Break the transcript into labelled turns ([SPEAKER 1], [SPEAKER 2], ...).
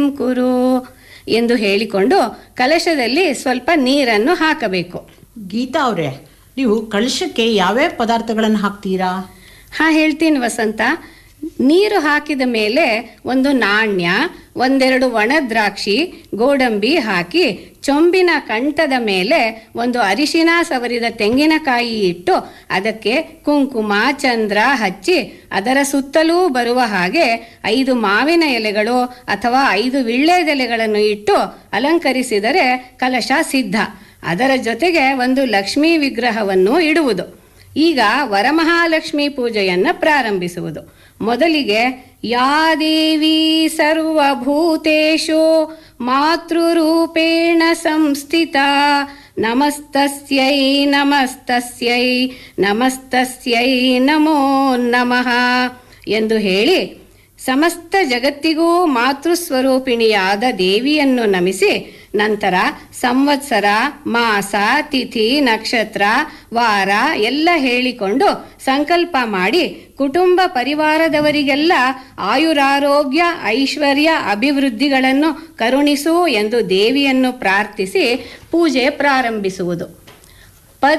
[SPEAKER 1] ಕುರು ಎಂದು ಹೇಳಿಕೊಂಡು ಕಲಶದಲ್ಲಿ ಸ್ವಲ್ಪ ನೀರನ್ನು ಹಾಕಬೇಕು
[SPEAKER 2] ಗೀತಾ ಅವರೇ ನೀವು ಕಳಶಕ್ಕೆ ಯಾವ್ಯಾವ ಪದಾರ್ಥಗಳನ್ನು ಹಾಕ್ತೀರಾ
[SPEAKER 1] ಹಾ ಹೇಳ್ತೀನಿ ವಸಂತ ನೀರು ಹಾಕಿದ ಮೇಲೆ ಒಂದು ನಾಣ್ಯ ಒಂದೆರಡು ಒಣ ದ್ರಾಕ್ಷಿ ಗೋಡಂಬಿ ಹಾಕಿ ಚೊಂಬಿನ ಕಂಠದ ಮೇಲೆ ಒಂದು ಅರಿಶಿನ ಸವರಿದ ತೆಂಗಿನಕಾಯಿ ಇಟ್ಟು ಅದಕ್ಕೆ ಕುಂಕುಮ ಚಂದ್ರ ಹಚ್ಚಿ ಅದರ ಸುತ್ತಲೂ ಬರುವ ಹಾಗೆ ಐದು ಮಾವಿನ ಎಲೆಗಳು ಅಥವಾ ಐದು ವಿಳ್ಳೆದೆಲೆಗಳನ್ನು ಇಟ್ಟು ಅಲಂಕರಿಸಿದರೆ ಕಲಶ ಸಿದ್ಧ ಅದರ ಜೊತೆಗೆ ಒಂದು ಲಕ್ಷ್ಮೀ ವಿಗ್ರಹವನ್ನು ಇಡುವುದು ಈಗ ವರಮಹಾಲಕ್ಷ್ಮಿ ಪೂಜೆಯನ್ನು ಪ್ರಾರಂಭಿಸುವುದು ಮೊದಲಿಗೆ ಯಾ ದೇವಿ ಸರ್ವಭೂತೇಶು ಮಾತೃರೂಪೇಣ ಸಂಸ್ಥಿತ ನಮಸ್ತಸ್ಯೈ ನಮಸ್ತಸ್ಯೈ ನಮಸ್ತಸ್ಯೈ ನಮೋ ನಮಃ ಎಂದು ಹೇಳಿ ಸಮಸ್ತ ಜಗತ್ತಿಗೂ ಮಾತೃಸ್ವರೂಪಿಣಿಯಾದ ದೇವಿಯನ್ನು ನಮಿಸಿ ನಂತರ ಸಂವತ್ಸರ ಮಾಸ ತಿಥಿ ನಕ್ಷತ್ರ ವಾರ ಎಲ್ಲ ಹೇಳಿಕೊಂಡು ಸಂಕಲ್ಪ ಮಾಡಿ ಕುಟುಂಬ ಪರಿವಾರದವರಿಗೆಲ್ಲ ಆಯುರಾರೋಗ್ಯ ಐಶ್ವರ್ಯ ಅಭಿವೃದ್ಧಿಗಳನ್ನು ಕರುಣಿಸು ಎಂದು ದೇವಿಯನ್ನು ಪ್ರಾರ್ಥಿಸಿ ಪೂಜೆ ಪ್ರಾರಂಭಿಸುವುದು